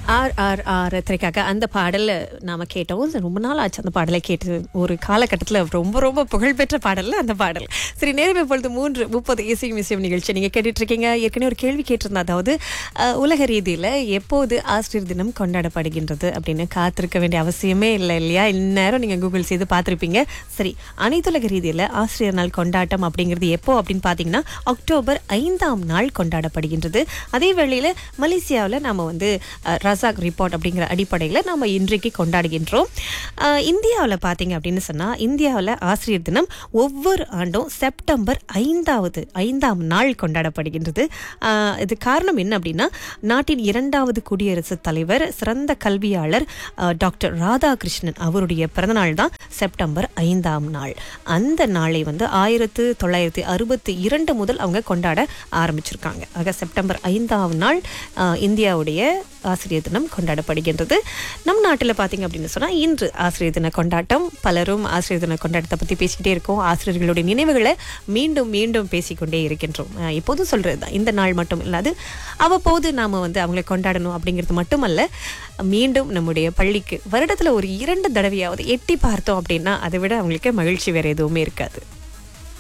R R R திரைக்காக அந்த பாடல் நாம கேட்டோம் ரொம்ப நாள் ஆச்சு அந்த பாடலை கேட்டு ஒரு காலகட்டத்தில் ரொம்ப ரொம்ப புகழ்பெற்ற பாடல்ல அந்த பாடல் சரி நேரம் இப்பொழுது மூன்று முப்பது இசையும் இசையும் நிகழ்ச்சி நீங்க கேட்டுட்டு இருக்கீங்க ஏற்கனவே ஒரு கேள்வி கேட்டிருந்தா அதாவது அஹ், உலக ரீதியில எப்போது ஆசிரியர் தினம் கொண்டாடப்படுகின்றது அப்படின்னு காத்திருக்க வேண்டிய அவசியமே இல்லை இல்லையா இந்நேரம் நீங்க கூகுள் செய்து பார்த்திருப்பீங்க சரி அனைத்துலக ரீதியில ஆசிரியர் நாள் கொண்டாட்டம் அப்படிங்கிறது எப்போ அப்படின்னு பார்த்தீங்கன்னா அக்டோபர் ஐந்தாம் நாள் கொண்டாடப்படுகின்றது அதே வேளையில மலேசியாவில் நாம வந்து அஹ், ரசாக் ரிப்போர்ட் அப்படிங்கிற அடிப்படையில் நாம இன்றைக்கு கொண்டாடுகின்றோம் இந்தியாவில் பார்த்தீங்க அப்படின்னு சொன்னா இந்தியாவில் ஆசிரியர் தினம் ஒவ்வொரு ஆண்டும் செப்டம்பர் ஐந்தாவது ஐந்தாம் நாள் கொண்டாடப்படுகின்றது அஹ், இது காரணம் என்ன அப்படின்னா நாட்டின் இரண்டாவது குடியரசுத் தலைவர் சிறந்த கல்வியாளர் அஹ், டாக்டர் ராதாகிருஷ்ணன் அவருடைய பிறந்தநாள் தான் செப்டம்பர் ஐந்தாம் நாள் அந்த நாளை வந்து ஆயிரத்து தொள்ளாயிரத்தி அறுபத்தி இரண்டு முதல் அவங்க கொண்டாட ஆரம்பிச்சிருக்காங்க ஆக செப்டம்பர் ஐந்தாம் நாள் அஹ், இந்தியாவுடைய ஆசிரியர் தினம் கொண்டாடப்படுகின்றது நம் நாட்டில் பார்த்தீங்க அப்படின்னு சொன்னால் இன்று ஆசிரியர் தின கொண்டாட்டம் பலரும் ஆசிரியர் தின கொண்டாட்டத்தை பற்றி பேசிக்கிட்டே இருக்கோம் ஆசிரியர்களுடைய நினைவுகளை மீண்டும் மீண்டும் பேசிக்கொண்டே இருக்கின்றோம் அஹ், எப்போதும் சொல்கிறது தான் இந்த நாள் மட்டும் இல்லாது அவ்வப்போது நாம் வந்து அவங்களை கொண்டாடணும் அப்படிங்கிறது மட்டுமல்ல மீண்டும் நம்முடைய பள்ளிக்கு வருடத்தில் ஒரு இரண்டு தடவையாவது எட்டி பார்த்தோம் அப்படின்னா அதை விட அவங்களுக்கு மகிழ்ச்சி வேறு எதுவுமே இருக்காது